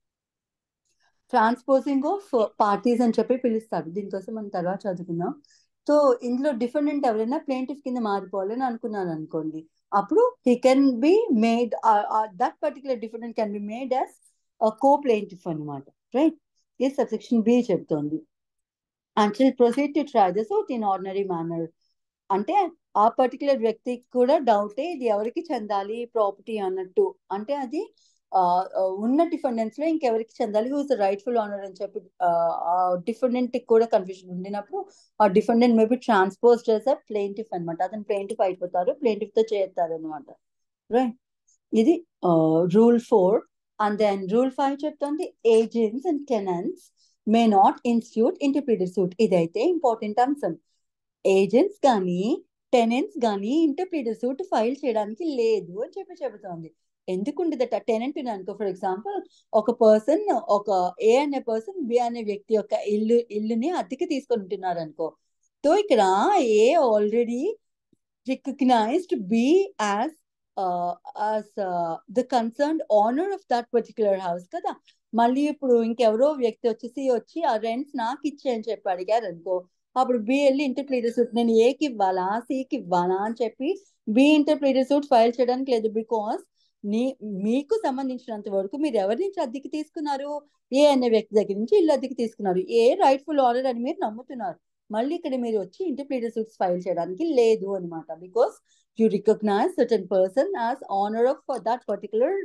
ట్రాన్స్పోజింగ్ ఆఫ్ పార్టీస్ అని చెప్పి పిలుస్తారు దీనికోసం మనం తర్వాత చదువుకుందాం సో ఇందులో డిఫెండెంట్ ఎవరైనా ప్లెయింటిఫ్ కింద మారిపోవాలని అనుకున్నాను అనుకోండి అప్పుడు he can be made that particular defendant can be made as co plaintiff అనమాట రైట్ ఈ సబ్సెక్షన్ బి చెప్తోంది and shall proceed to try the suit in ordinary manner అంటే ఆ పర్టికులర్ వ్యక్తికి కూడా డౌటే ఇది ఎవరికి చెందాలి ప్రాపర్టీ అన్నట్టు అంటే అది ఉన్న డిఫెండెన్స్ లో ఇంకెవరికి చెందాలి హూస్ రైట్ఫుల్ ఆనర్ అని చెప్పి ఆ డిఫెండెంట్ కూడా కన్ఫ్యూజన్ ఉండినప్పుడు ఆ డిఫెండెంట్ మేబీ ట్రాన్స్పోజ్ చేసే ప్లేంటిఫ్ అనమాట అతను ప్లేంటిఫ్ అయిపోతారు ప్లేంటిఫ్ తో చేస్తారు అనమాట రైట్ ఇది rule four and then rule five చెప్తుంది agents and tenants may not institute interpreter suit ఇదైతే ఇంపార్టెంట్ అంశం ఏజెంట్స్ కానీ టెనెంట్స్ కానీ ఇంటర్ప్రిటర్ సూట్ ఫైల్ చేయడానికి లేదు అని చెప్పి చెబుతోంది ఎందుకుండదట టెనెంట్ అనుకో ఫర్ ఎగ్జాంపుల్ ఒక పర్సన్ ఒక ఏ అనే పర్సన్ బి అనే వ్యక్తి యొక్క ఇల్లు ఇల్లుని అద్దెకి తీసుకొని ఉంటున్నారు అనుకో సో ఇక్కడ A already recognized be as as the concern owner of that particular house కదా మళ్ళీ ఇప్పుడు ఇంకెవరో వ్యక్తి వచ్చేసి వచ్చి ఆ రెంట్స్ నాకు ఇచ్చే అని చెప్పి అడిగారు అనుకో అప్పుడు బి వెళ్ళి ఇంటర్ప్లీటర్ సూట్ నేను ఏకి ఇవ్వాలా సికి ఇవ్వాలా అని చెప్పి బి ఇంటర్ప్లీటర్ సూట్ ఫైల్ చేయడానికి లేదు బికాస్ నీ మీకు సంబంధించినంత వరకు మీరు ఎవరి నుంచి అద్దెకి తీసుకున్నారు ఏ అనే వ్యక్తి దగ్గర నుంచి ఇల్లు అద్దెకి తీసుకున్నారు ఏ రైట్ఫుల్ ఆర్డర్ అని మీరు నమ్ముతున్నారు మళ్ళీ ఇక్కడ మీరు వచ్చి ఇంటర్ప్లీటర్ సూట్స్ ఫైల్ చేయడానికి లేదు అనమాట because you recognize certain person as owner of that particular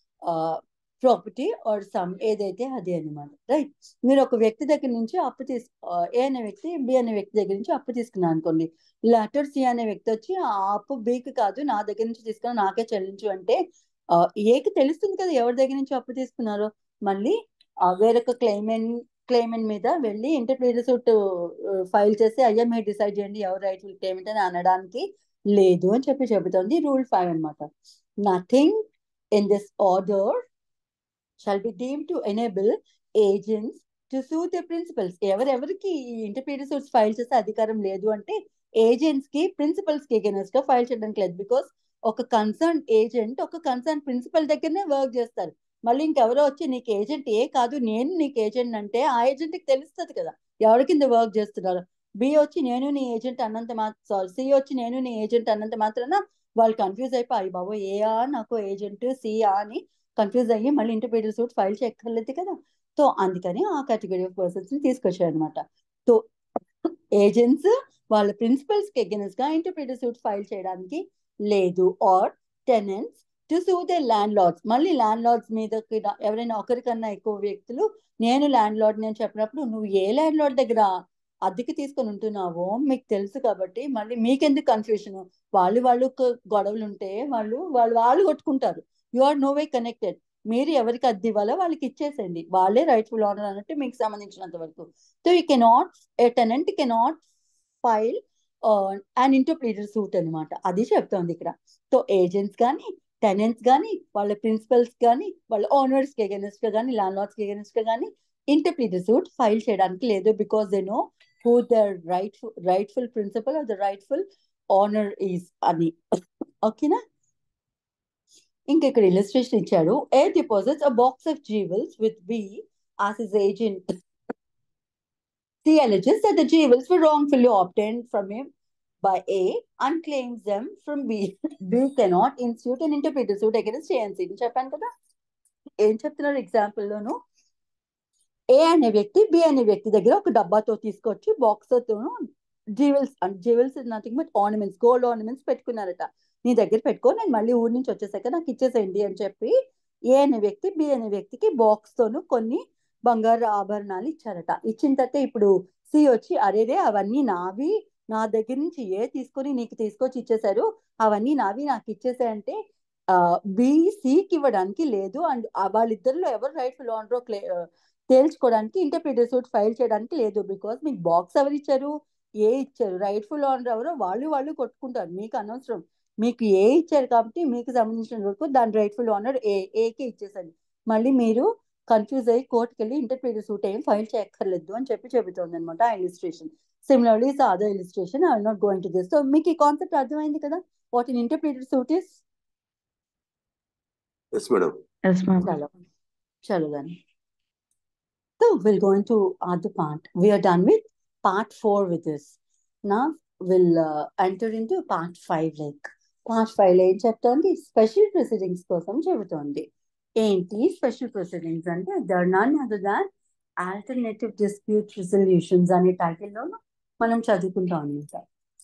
property or some ఏదైతే అది అనమాట రైట్ మీరు ఒక వ్యక్తి దగ్గర నుంచి అప్పు తీసు ఏ అనే వ్యక్తి బి అనే వ్యక్తి దగ్గర నుంచి అప్పు తీసుకున్నాను అనుకోండి లెటర్ సి అనే వ్యక్తి వచ్చి ఆ అప్పు బికి కాదు నా దగ్గర నుంచి తీసుకున్నా నాకే చెల్లించు అంటే ఏకి తెలుస్తుంది కదా ఎవరి దగ్గర నుంచి అప్పు తీసుకున్నారో మళ్ళీ వేరొక క్లైమెన్ క్లైమెన్ మీద వెళ్ళి ఇంటర్ప్లీటర్ సూట్ ఫైల్ చేసి అయ్యా మీరు డిసైడ్ చేయండి ఎవరు రైట్ క్లైమెంట్ అని అనడానికి లేదు అని చెప్పి చెబుతోంది రూల్ ఫైవ్ అనమాట nothing in this order shall be deem to enable agents to sue the principals ఎవరెవరికి ఈ ఇంటర్ప్రీటర్ సూట్స్ ఫైల్ చేసే అధికారం లేదు అంటే ఏజెంట్స్ కి ప్రిన్సిపల్స్ కి అగేనెస్ట్ గా ఫైల్ చేయడానికి లేదు బికాస్ ఒక కన్సర్న్ ఏజెంట్ ఒక కన్సర్న్ ప్రిన్సిపల్ దగ్గరనే వర్క్ చేస్తారు మళ్ళీ ఇంకెవరో వచ్చి నీకు ఏజెంట్ ఏ కాదు నేను నీకు ఏజెంట్ అంటే ఆ ఏజెంట్ కి తెలుస్తుంది కదా ఎవరి కింద వర్క్ చేస్తున్నారు బి వచ్చి నేను నీ ఏజెంట్ అన్నంత మాత్రం సారీ సి వచ్చి నేను నీ ఏజెంట్ అన్నంత మాత్రాన వాళ్ళు కన్ఫ్యూజ్ అయిపోయి బాబు ఏ ఆ నాకు ఏజెంట్ సి ఆ అని కన్ఫ్యూజ్ అయ్యి మళ్ళీ ఇంటర్ప్రీటర్ సూట్ ఫైల్ చేయక్కర్లేదు కదా సో అందుకని ఆ కేటగిరీ ఆఫ్ పర్సన్స్ ని తీసుకొచ్చారు అనమాట సో ఏజెంట్స్ వాళ్ళ ప్రిన్సిపల్స్ కి అగెనెస్ట్ గా ఇంటర్ప్రీటర్ సూట్ ఫైల్ చేయడానికి లేదు or tenants to sue the landlords మళ్ళీ ల్యాండ్ లార్డ్స్ మీద ఎవరైనా ఒకరికన్నా ఎక్కువ వ్యక్తులు నేను ల్యాండ్ లార్డ్ నేను చెప్పినప్పుడు నువ్వు ఏ ల్యాండ్ లార్డ్ దగ్గర అద్దెకి తీసుకొని ఉంటున్నావో మీకు తెలుసు కాబట్టి మళ్ళీ మీకెందుకు కన్ఫ్యూషన్ వాళ్ళు వాళ్ళు గొడవలు ఉంటే వాళ్ళు వాళ్ళు వాళ్ళు కొట్టుకుంటారు you are no way connected మీరు ఎవరికి అద్దె ఇవ్వాలో వాళ్ళకి ఇచ్చేసేయండి వాళ్ళే రైట్ఫుల్ ఓనర్ అన్నట్టు మీకు సంబంధించినంత వరకు so you cannot a tenant cannot file and interpleader suit అనమాట అది చెప్తోంది ఇక్కడ సో ఏజెంట్స్ కానీ టెనెంట్స్ కానీ వాళ్ళ ప్రిన్సిపల్స్ కానీ వాళ్ళ ఓనర్స్ కి అగెనెస్ట్ గా కానీ ల్యాండ్ లార్డ్స్ కి అగెనెస్ట్ గా కానీ ఇంటర్ప్లీటర్ సూట్ ఫైల్ చేయడానికి లేదు because they know who the right rightful principal or the rightful owner is అని ఓకేనా ఇంకా ఇక్కడ ఇల్లస్ట్రేషన్ ఇచ్చాడు A deposits a box of jewels with B as his agent C alleges that the jewels were wrongfully obtained from him by A and claims them from B. B cannot institute an interpreter suit against A and C. చెప్పాను కదా ఏం చెప్తున్నారు example లోను ఏ అనే వ్యక్తి B అనే వ్యక్తి దగ్గర ఒక డబ్బాతో తీసుకొచ్చి బాక్స్ తో jewels jewels nothing but ornaments gold ornaments పెట్టుకున్నారట నీ దగ్గర పెట్టుకో నేను మళ్ళీ ఊరి నుంచి వచ్చేసాక నాకు ఇచ్చేసేయండి అని చెప్పి ఏ అనే వ్యక్తి బి అనే వ్యక్తికి బాక్స్ తోను కొన్ని బంగారు ఆభరణాలు ఇచ్చారట ఇచ్చిన తర్వాత ఇప్పుడు సి వచ్చి అరేరే అవన్నీ నావి నా దగ్గర నుంచి ఏ తీసుకొని నీకు తీసుకొచ్చి ఇచ్చేశారు అవన్నీ నావి నాకు ఇచ్చేసాయంటే బి సికి ఇవ్వడానికి లేదు అండ్ వాళ్ళిద్దరిలో ఎవరు రైట్ఫుల్ ఓనరో క్లే తేల్చుకోవడానికి ఇంటర్ప్రిటర్ సూట్ ఫైల్ చేయడానికి లేదు బికాస్ మీకు బాక్స్ ఎవరు ఇచ్చారు ఏ ఇచ్చారు రైట్ఫుల్ ఓనర్ ఎవరో వాళ్ళు వాళ్ళు కొట్టుకుంటారు మీకు అనవసరం మీకు ఏ ఇచ్చారు కాబట్టి మీకు సంబంధించిన వరకు దాని రైట్ఫుల్ ఓనర్ ఏ ఏకే ఇచ్చేసండి మళ్ళీ మీరు కన్ఫ్యూజ్ అయ్యి కోర్టుకి వెళ్ళి ఇంటర్ప్రిటర్ సూట్ ఏం ఫైల్ చేయక్కర్లేదు అని చెప్పి చెబుతోంది అనమాట ఆ illustration similarly is other illustration I not going to this so మీకు ఈ కాన్సెప్ట్ అర్థమైంది కదా what in interpreter suit is yes madam చలో చలో దాన్ని so will going to other part we're done with part four with this నా will enter into part five like part five ఏం చెప్తోంది స్పెషల్ ప్రొసీడింగ్స్ కోసం చెబుతోంది ఏంటి special proceedings అంటే దర్ none other than alternative dispute resolutions అనే టైటిల్లోనూ మనం చదువుకుంటాం అనమాట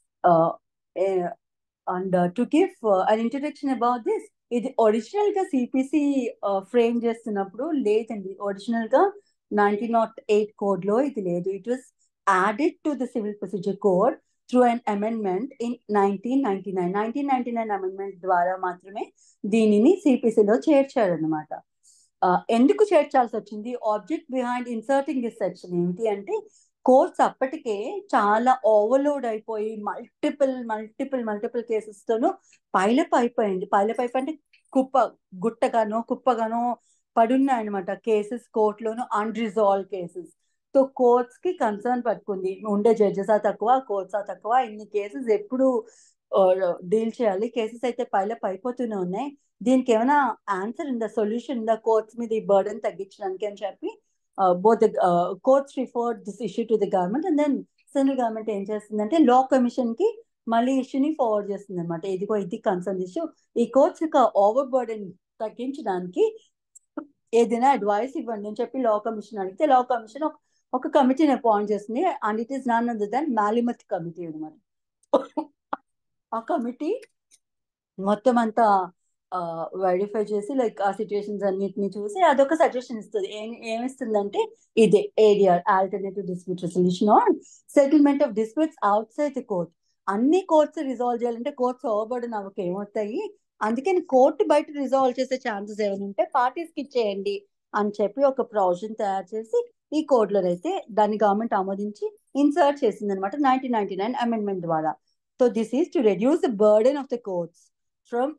and to give an introduction about this ఇది ఒరిజినల్ గా సిపిసి ఫ్రేమ్ చేస్తున్నప్పుడు లేదండి ఒరిజినల్ గా నైన్టీన్ నాట్ ఎయిట్ కోడ్ లో ఇది లేదు it was added to the civil procedure code through an amendment in nineteen ninety nine nineteen ninety nine amendment ద్వారా మాత్రమే దీనిని సిపిసిలో చేర్చారనమాట ఎందుకు చేర్చాల్సి వచ్చింది object behind inserting this section ఏంటి అంటే కోర్ట్స్ అప్పటికే చాలా ఓవర్లోడ్ అయిపోయి మల్టిపుల్ మల్టిపుల్ మల్టిపుల్ కేసెస్ తోను పైలప్ అయిపోయింది పైలప్ అయిపోయి అంటే కుప్ప గుట్టగానో కుప్పగానో పడున్నాయి అనమాట కేసెస్ కోర్టులోను అన్రిజాల్వ్ కేసెస్ సో కోర్ట్స్ కి కన్సర్న్ పట్టుకుంది ఉండే జడ్జెస్ ఆ తక్కువ కోర్ట్స్ ఆ తక్కువ ఇన్ని కేసెస్ ఎప్పుడు డీల్ చేయాలి కేసెస్ అయితే పైలప్ అయిపోతూనే ఉన్నాయి దీనికి ఏమైనా ఆన్సర్ ఉందా సొల్యూషన్ ఉందా కోర్ట్స్ మీద ఈ బర్డన్ తగ్గించడానికి అని చెప్పి both courts refer this issue to the government and then central government ఏం చేస్తుందంటే లా కమిషన్ కి మళ్ళీ ఇష్యూని ఫార్వర్డ్ చేస్తుంది అనమాట ఇదిగో ఇది కన్సర్న్ ఇష్యూ ఈ కోర్ట్స్ యొక్క ఓవర్ బర్డెన్ తగ్గించడానికి ఏదైనా అడ్వైస్ ఇవ్వండి అని చెప్పి లా కమిషన్ అడిగితే లా కమిషన్ ఒక ఒక కమిటీని అపాయింట్ చేస్తుంది and it is none other than Malimath committee అనమాట ఆ కమిటీ మొత్తం అంతా వెరిఫై చేసి లైక్ ఆ సిచ్యుయేషన్స్ అన్నిటిని చూసి అదొక సజెషన్ ఇస్తుంది ఏం ఏమిస్తుందంటే ఇదే area alternative dispute resolution or settlement of disputes outside the court అన్ని కోర్ట్స్ రిజాల్వ్ చేయాలంటే కోర్ట్స్ ఓవర్బర్డన్ అవ్వక ఏమవుతాయి అందుకని కోర్టు బయట రిజాల్వ్ చేసే ఛాన్సెస్ ఏమైనా ఉంటే పార్టీస్కి ఇచ్చేయండి అని చెప్పి ఒక ప్రొవిజన్ తయారు చేసి ఈ కోడ్లో అయితే దాన్ని గవర్నమెంట్ ఆమోదించి ఇన్సర్ట్ చేసింది అనమాట నైన్టీన్ నైన్టీ నైన్ అమెండ్మెంట్ ద్వారా so this is to reduce the burden of the courts from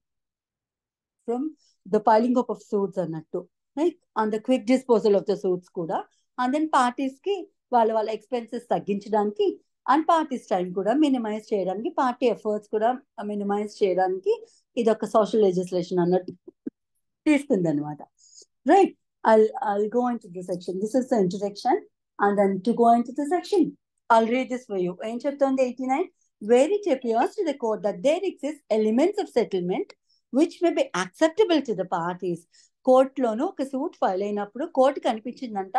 from the piling up of suits అన్నట్టు right and the quick disposal of the suits కూడా and then parties కి వాళ్ళ వాళ్ళ expenses తగ్గించడానికి and parties time కూడా minimize చేయడానికి party efforts కూడా minimize చేయడానికి ఇది ఒక సోషల్ లెజిస్లేషన్ అన్నట్టు తీసుకుంది అనమాట right I'll I'll go into the section. This is the introduction, and then to go into the section, I'll read this for you. ఏం చెప్తోంది eighty nine where it appears to the court that there exist elements of settlement which may be acceptable to the parties. కోర్టులోను ఒక suit file అయినప్పుడు court కనిపించిందంట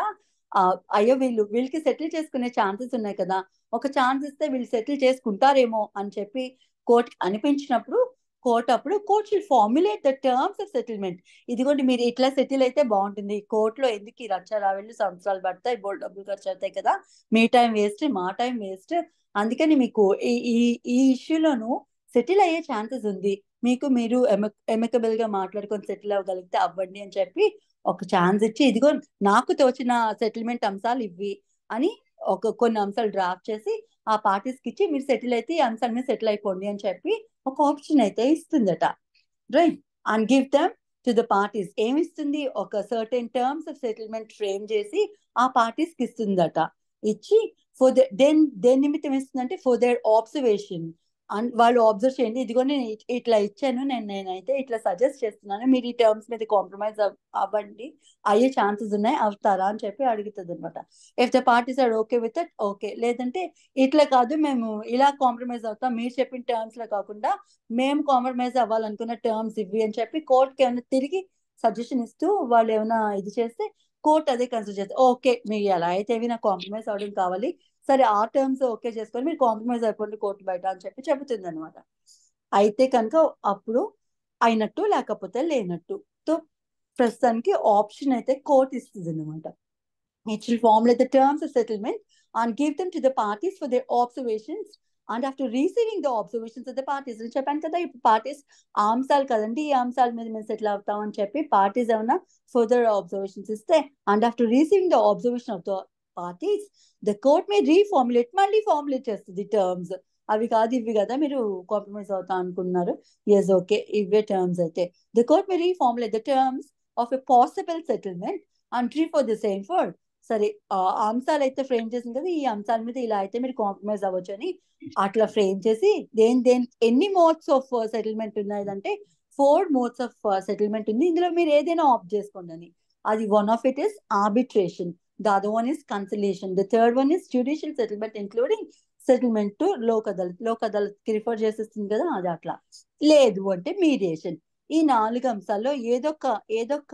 అయ్యో వీళ్ళు వీళ్ళకి settle చేసుకునే ఛాన్సెస్ ఉన్నాయి కదా ఒక ఛాన్స్ ఇస్తే వీళ్ళు సెటిల్ చేసుకుంటారేమో అని చెప్పి కోర్టుకి అనిపించినప్పుడు కోర్ట్ అప్పుడు court should formulate the terms of settlement ఇదిగోండి మీరు ఇట్లా సెటిల్ అయితే బాగుంటుంది కోర్టులో ఎందుకు ఈ రచ్చ రావెళ్ళు సంవత్సరాలు పడతాయి బోల్ డబ్బులు ఖర్చు అవుతాయి కదా మీ టైం వేస్ట్ మా టైం వేస్ట్ అందుకని మీకు ఈ ఈ ఈ ఇష్యూలోను సెటిల్ అయ్యే ఛాన్సెస్ ఉంది మీకు మీరు ఎమికబుల్ గా మాట్లాడుకొని సెటిల్ అవ్వగలిగితే అవ్వండి అని చెప్పి ఒక ఛాన్స్ ఇచ్చి ఇదిగో నాకు తోచిన సెటిల్మెంట్ అంశాలు ఇవి అని ఒక కొన్ని అంశాలు డ్రాఫ్ట్ చేసి ఆ పార్టీస్ కి ఇచ్చి మీరు సెటిల్ అయితే ఈ అంశాల మీద సెటిల్ అయిపోండి అని చెప్పి ఒక ఆప్షన్ అయితే ఇస్తుందట right and give them to the parties ఏమి ఇస్తుంది ఒక certain terms of settlement frame చేసి ఆ పార్టీస్ కి ఇస్తుందట ఇచ్చి ఫర్ ద దెన్ దేని నిమిత్తం ఇస్తుందంటే ఫర్ దేర్ ఆబ్జర్వేషన్ అండ్ వాళ్ళు అబ్జర్వ్ చేయండి ఇదిగో నేను ఇట్లా ఇచ్చాను నేను నేనైతే ఇట్లా సజెస్ట్ చేస్తున్నాను మీరు ఈ టర్మ్స్ మీద కాంప్రమైజ్ అవ్వండి అయ్యే ఛాన్సెస్ ఉన్నాయి అవుతారా అని చెప్పి అడుగుతుంది అనమాట if the parties are okay with it okay లేదంటే ఇట్లా కాదు మేము ఇలా కాంప్రమైజ్ అవుతాం మీరు చెప్పిన టర్మ్స్ లో కాకుండా మేము కాంప్రమైజ్ అవ్వాలనుకున్న టర్మ్స్ ఇవి అని చెప్పి కోర్టుకి ఏమైనా తిరిగి సజెషన్ ఇస్తూ వాళ్ళు ఏమైనా ఇది చేస్తే కోర్ట్ అదే కన్సిడర్ చేస్తే ఓకే మీరు ఎలా అయితే నాకు కాంప్రమైజ్ అవడం కావాలి సరే ఆ టర్మ్స్ ఓకే చేసుకొని మీరు కాంప్రమైజ్ అయిపోండి కోర్టు బయట అని చెప్పి చెబుతుంది అనమాట అయితే కనుక అప్పుడు అయినట్టు లేకపోతే లేనట్టు సో ప్రస్తుతానికి ఆప్షన్ అయితే కోర్ట్ ఇస్తుంది అనమాట it will formulate the terms of settlement and give them to the parties for their observations and after receiving the observations of the parties అని చెప్పాను కదా ఇప్పుడు పార్టీస్ ఆ అంశాలు కదండి ఈ అంశాల మీద మేము సెటిల్ అవుతాం అని చెప్పి పార్టీస్ ఏమైనా ఫర్దర్ ఆబ్జర్వేషన్స్ ఇస్తే and after receiving the observation of the parties the court may reformulate మళ్ళీ ఫార్ములేట్ చేస్తుంది టర్మ్స్ అవి కాదు ఇవి కదా మీరు కాంప్రమైజ్ అవుతా అనుకున్నారు ఎస్ ఓకే ఇవే టర్మ్స్ అయితే the court may reformulate the terms of a possible settlement and tree for the same for సరే ఆ అంశాలు అయితే ఫ్రేమ్ చేసింది కదా ఈ అంశాల మీద ఇలా అయితే మీరు కాంప్రమైజ్ అవ్వచ్చు అని అట్లా ఫ్రేమ్ చేసి దేని దేని ఎన్ని మోడ్స్ ఆఫ్ సెటిల్మెంట్ ఉన్నాయంటే ఫోర్ మోడ్స్ ఆఫ్ సెటిల్మెంట్ ఉంది ఇందులో మీరు ఏదైనా ఆప్ట్ చేసుకోండి అని అది one of it is arbitration the other one is conciliation the third one is judicial settlement including settlement to Lok Adalat Lok Adalat కి రిఫర్ చేసేస్తుంది కదా అది అట్లా లేదు అంటే మీడియేషన్ ఈ నాలుగు అంశాల్లో ఏదొక ఏదొక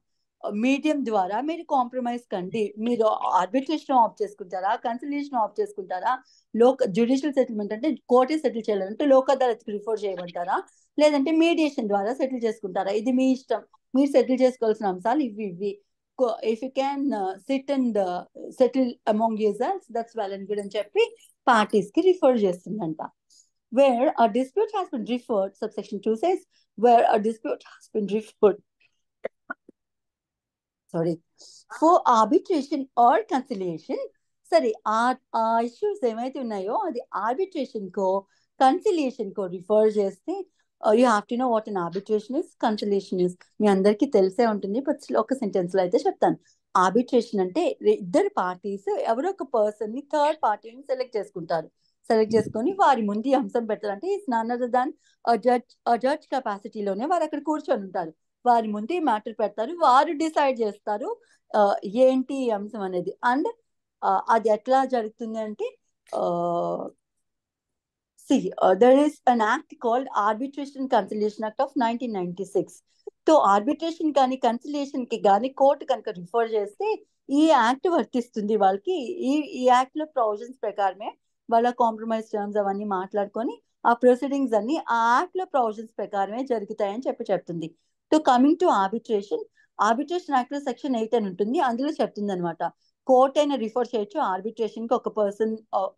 మీడియం ద్వారా మీరు కాంప్రమైజ్ కండి మీరు ఆర్బిట్రేషన్ ఆఫ్ చేసుకుంటారా కన్సలేషన్ ఆఫ్ చేసుకుంటారా లోక్ జ్యుడిషియల్ సెటిల్మెంట్ అంటే కోర్టే సెటిల్ చేయాలంటే లోక్ అదాలత్కి రిఫర్ చేయమంటారా లేదంటే మీడియేషన్ ద్వారా సెటిల్ చేసుకుంటారా ఇది మీ ఇష్టం మీరు సెటిల్ చేసుకోవాల్సిన అంశాలు ఇవి ఇవి if you can sit and settle among yourselves that's well and good అని చెప్పి పార్టీస్ కి రిఫర్ చేస్తుందంట where a dispute has been referred subsection two says where a dispute has been referred sorry for arbitration or conciliation సరే ఆ ఆ issues ఏమైతే ఉన్నాయో అది ఆర్బిట్రేషన్ కో కన్సిలియేషన్ కో రిఫర్ చేస్తే you have to know what an arbitration is conciliation is మీ అందరికీ తెలిసే ఉంటుంది బట్ ఒక సెంటెన్స్ లో అయితే చెప్తాను ఆర్బిట్రేషన్ అంటే ఇద్దరు పార్టీస్ ఎవరో ఒక పర్సన్ ని థర్డ్ పార్టీని సెలెక్ట్ చేసుకుంటారు సెలెక్ట్ చేసుకొని వారి ముందు ఈ అంశం పెట్టాలంటే it's none other than judge judge కెపాసిటీలోనే వారు అక్కడ కూర్చొని ఉంటారు వారి ముందు ఈ మ్యాటర్ పెడతారు వారు డిసైడ్ చేస్తారు ఏంటి ఈ అంశం అనేది అండ్ అది ఎట్లా జరుగుతుంది అంటే see uh, there is an act called arbitration conciliation act of 1996 so arbitration కానీ కన్సిలేషన్ కి కానీ కోర్టు కనుక రిఫర్ చేస్తే ఈ యాక్ట్ వర్తిస్తుంది వాళ్ళకి ఈ ఈ యాక్ట్ లో ప్రొవిజన్స్ ప్రకారమే వాళ్ళ కాంప్రమైజ్ టర్మ్స్ అవన్నీ మాట్లాడుకొని ఆ ప్రొసీడింగ్స్ అన్ని ఆ యాక్ట్ లో ప్రొవిజన్స్ ప్రకారమే జరుగుతాయని చెప్పి చెప్తుంది so coming to arbitration arbitration act లో సెక్షన్ ఎయిట్ అని ఉంటుంది అందులో చెప్తుంది అనమాట కోర్ట్ అయినా రిఫర్ చేయొచ్చు ఆర్బిట్రేషన్ కి ఒక పర్సన్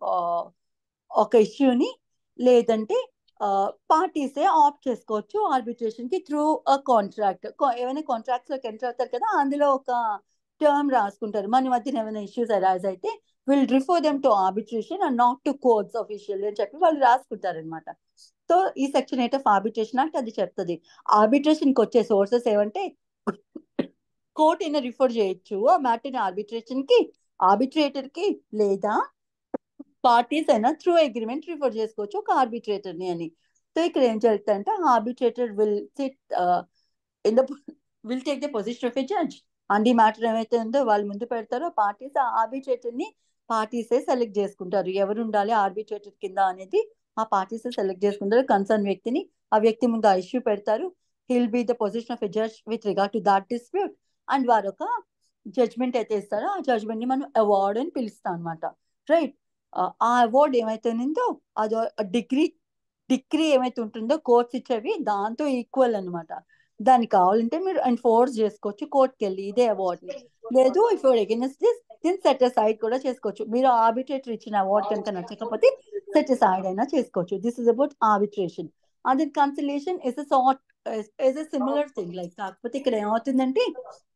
ఒక ఇష్యూని లేదంటే పార్టీసే ఆప్ట్ చేసుకోవచ్చు ఆర్బిట్రేషన్ కి త్రూ అ కాంట్రాక్ట్ ఏమైనా కాంట్రాక్ట్స్ లోకి ఎంటర్ అవుతారు కదా అందులో ఒక టర్మ్ రాసుకుంటారు మన మధ్యన ఏమైనా ఇష్యూస్ అరైజ్ అయితే will refer them to arbitration and not to courts official అని చెప్పి వాళ్ళు రాసుకుంటారు అనమాట సో ఈ సెక్షన్ ఎయిట్ ఆఫ్ ఆర్బిట్రేషన్ అంటే అది చెప్తుంది ఆర్బిట్రేషన్ కి వచ్చే సోర్సెస్ ఏమంటే కోర్ట్ అయినా రిఫర్ చేయొచ్చు ఆ మ్యాటర్ని ఆర్బిట్రేషన్ కి ఆర్బిట్రేటర్ కి లేదా పార్టీస్ అయినా త్రూ అగ్రిమెంట్ రిఫర్ చేసుకోవచ్చు ఒక ఆర్బిట్రేటర్ ని అని సో ఇక్కడ ఏం జరుగుతుందంటే arbitrator will sit in the will take the position of a judge and ఈ మ్యాటర్ ఏమైతే ఉందో వాళ్ళు ముందు పెడతారో పార్టీస్ ఆ ఆర్బిట్రేటర్ ని పార్టీసే సెలెక్ట్ చేసుకుంటారు ఎవరు ఉండాలి ఆర్బిట్రేటర్ కింద అనేది ఆ పార్టీసే సెలెక్ట్ చేసుకుంటారు కన్సర్న్ వ్యక్తిని ఆ వ్యక్తి ముందు ఆ ఇష్యూ పెడతారు he'll be the position of a judge with regard to that dispute and వారు ఒక జడ్జ్మెంట్ అయితే ఇస్తారో ఆ జడ్జ్మెంట్ ని మనం అవార్డ్ అని పిలుస్తాం అనమాట రైట్ ఆ అవార్డ్ ఏమైతే ఉందో అది డిగ్రీ డిగ్రీ ఏమైతే ఉంటుందో కోర్ట్స్ ఇచ్చేవి దాంతో ఈక్వల్ అనమాట దానికి కావాలంటే మీరు ఎన్ఫోర్స్ చేసుకోవచ్చు కోర్టుకి వెళ్ళి ఇదే అవార్డ్ ని లేదు ఇఫ్ యూర్ అగేన్స్ట్ దిస్ దీని సెట్ సైడ్ కూడా చేసుకోవచ్చు మీరు ఆర్బిట్రేటర్ ఇచ్చిన అవార్డ్ కనుక నచ్చకపోతే సెట్ సైడ్ అయినా చేసుకోవచ్చు దిస్ ఇస్ అబౌట్ ఆర్బిట్రేషన్ అది conciliation is a sort is a similar thing like కాకపోతే ఇక్కడ ఏమవుతుందంటే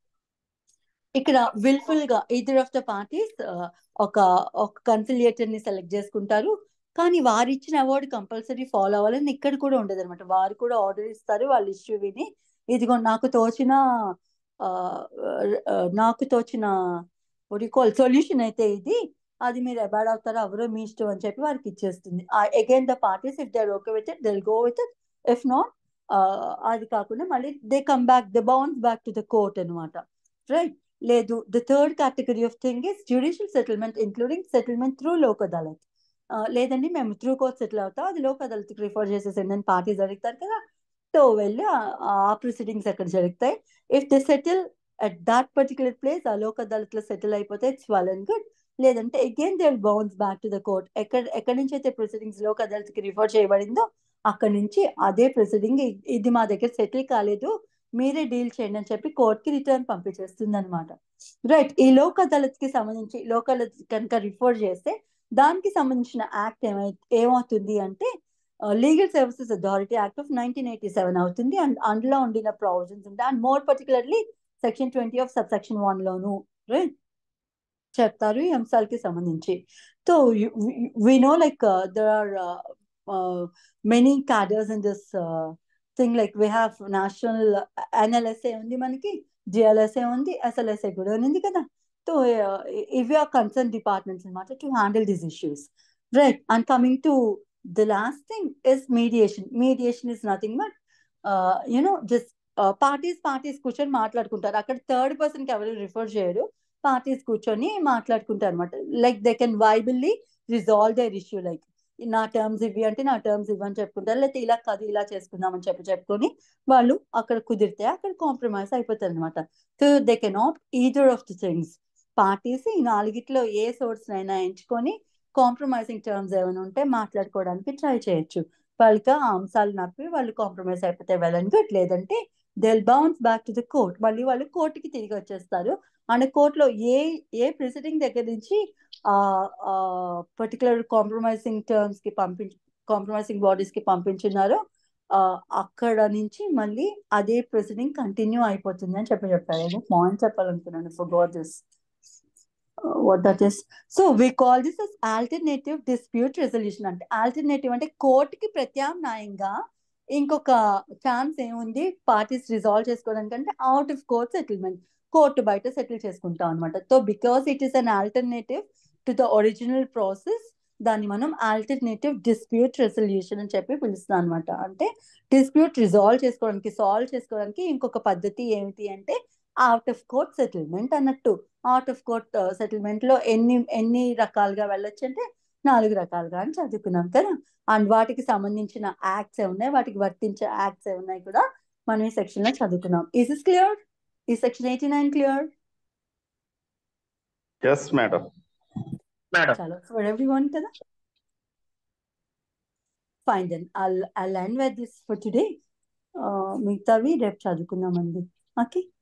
ఇక్కడ విల్ఫుల్ గా ఇద్దర్ ఆఫ్ ద పార్టీస్ ఒక ఒక కన్సిలియేటర్ ని సెలెక్ట్ చేసుకుంటారు కానీ వారు ఇచ్చిన అవార్డు కంపల్సరీ ఫాలో అవ్వాలని ఇక్కడ కూడా ఉండదు అనమాట వారు కూడా ఆర్డర్ ఇస్తారు వాళ్ళ ఇష్యూ విని ఇదిగో నాకు తోచిన నాకు తోచిన కాల్ సొల్యూషన్ అయితే ఇది అది మీరు అబాడ్ అవుతారో ఎవరో మీ ఇష్టం అని చెప్పి వారికి ఇచ్చేస్తుంది again the parties if they're okay with it they'll go with it if not అది కాకుండా మళ్ళీ they come back the bounce back to the court అనమాట రైట్ లేదు the third category of thing is judicial settlement including settlement through Lok Adalat లేదండి మేము through court settle అవుతాం అది Lok అదాలత్కి refer చేసేసండి అని పార్టీ జరుగుతారు కదా సో వెళ్ళి ఆ ప్రొసీడింగ్స్ ఎక్కడ జరుగుతాయి if the settle at that particular place ఆ లోక్ అదాలత్లో సెటిల్ అయిపోతే ఇట్స్ వెల్ అండ్ గుడ్ లేదంటే again they will bounce back to the court ఎక్కడ ఎక్కడి నుంచి అయితే ప్రొసీడింగ్స్ లోక్ అదాలత్కి రిఫర్ చేయబడిందో అక్కడి నుంచి అదే ప్రొసీడింగ్ ఇది మా దగ్గర సెటిల్ కాలేదు మీరే డీల్ చేయండి అని చెప్పి కోర్టుకి రిటర్న్ పంపించేస్తుంది అనమాట రైట్ ఈ లోక్ అదాలత్ కి సంబంధించి లోక్ అదాలత్ కనుక రిఫర్ చేస్తే దానికి సంబంధించిన యాక్ట్ ఏమై ఏమవుతుంది అంటే legal services authority act of nineteen eighty seven అవుతుంది అండ్ అందులో ఉండిన ప్రొవిజన్స్ ఉంటాయి and more particularly section twenty of sub section one లోను రైట్ చెప్తారు ఈ అంశాలకి సంబంధించి so we know like there are many cadres in this thing like we have national NLSA ఉంది మనకి జిఎల్ఎస్ఏ ఉంది ఎస్ఎల్ఎస్ఏ కూడా ఉంది కదా సో ఇవి ఆర్ కన్సర్న్ డిపార్ట్మెంట్స్ అనమాట to handle these issues right and coming to the last thing is mediation mediation is nothing but you know just parties parties కూర్చొని మాట్లాడుకుంటారు అక్కడ థర్డ్ పర్సన్కి ఎవరు రిఫర్ చేయరు పార్టీస్ కూర్చొని మాట్లాడుకుంటారు అనమాట like they can viably resolve their issue like నా టర్మ్స్ ఇవి అంటే నా టర్మ్స్ ఇవి అని చెప్పుకుంటారు లేకపోతే ఇలా కాదు ఇలా చేసుకుందాం అని చెప్పి చెప్పుకొని వాళ్ళు అక్కడ కుదిరితే అక్కడ కాంప్రమైజ్ అయిపోతారు అనమాట so they can opt either of the things parties ఈ నాలుగిట్లో ఏ సోర్స్ అయినా ఎంచుకొని కాంప్రమైజింగ్ టర్మ్స్ ఏమైనా ఉంటే మాట్లాడుకోవడానికి ట్రై చేయొచ్చు వాళ్ళకి ఆ అంశాలు నప్పి వాళ్ళు కాంప్రమైజ్ అయిపోతే వెల్ అండ్ గుడ్ లేదంటే they'll bounce back to the court మళ్ళీ వాళ్ళు కోర్టుకి తిరిగి వచ్చేస్తారు అండ్ కోర్టులో ఏ ఏ ప్రెసిడింగ్ దగ్గర నుంచి ఆ పర్టికులర్ కాంప్రమైజింగ్ టర్మ్స్ కి పంపించ కాంప్రమైజింగ్ బాడీస్ కి పంపించున్నారో అక్కడ నుంచి మళ్ళీ అదే ప్రొసీడింగ్ కంటిన్యూ అయిపోతుంది అని చెప్పి చెప్పారు ఏదో పాయింట్ చెప్పాలనుకున్నాను forgot this what that is so we call this as alternative dispute resolution అంటే ఆల్టర్నేటివ్ అంటే కోర్టుకి ప్రత్యామ్నాయంగా ఇంకొక ఛాన్స్ ఏముంది పార్టీస్ రిజాల్వ్ చేసుకోవడానికి అంటే out of court settlement court బయట సెటిల్ చేసుకుంటాం అనమాట so because it is an alternative to the original process దాన్ని మనం ఆల్టర్నేటివ్ డిస్ప్యూట్ రెజల్యూషన్ అని చెప్పి పిలుస్తాం అనమాట అంటే డిస్ప్యూట్ రిజాల్వ్ చేసుకోవడానికి సాల్వ్ చేసుకోవడానికి ఇంకొక పద్ధతి ఏమిటి అంటే అవుట్ ఆఫ్ కోర్ట్ సెటిల్మెంట్ అన్నట్టు అవుట్ ఆఫ్ కోర్ట్ సెటిల్మెంట్ లో ఎన్ని ఎన్ని రకాలుగా వెళ్ళొచ్చు అంటే నాలుగు రకాలుగా అని చదువుకున్నాం కదా అండ్ వాటికి సంబంధించిన యాక్ట్స్ ఉన్నాయి వాటికి వర్తించే యాక్ట్స్ ఉన్నాయి కూడా మనం ఈ సెక్షన్ లో చదువుకున్నాం ఇస్ ఇస్ క్లియర్ ఈ section eighty nine clear yes madam madam చాలా ఫర్ ఎవ్రీ వన్ కదా fine then I'll I'll end with this for today మిగతావి రేపు చదువుకుందామండి ఓకే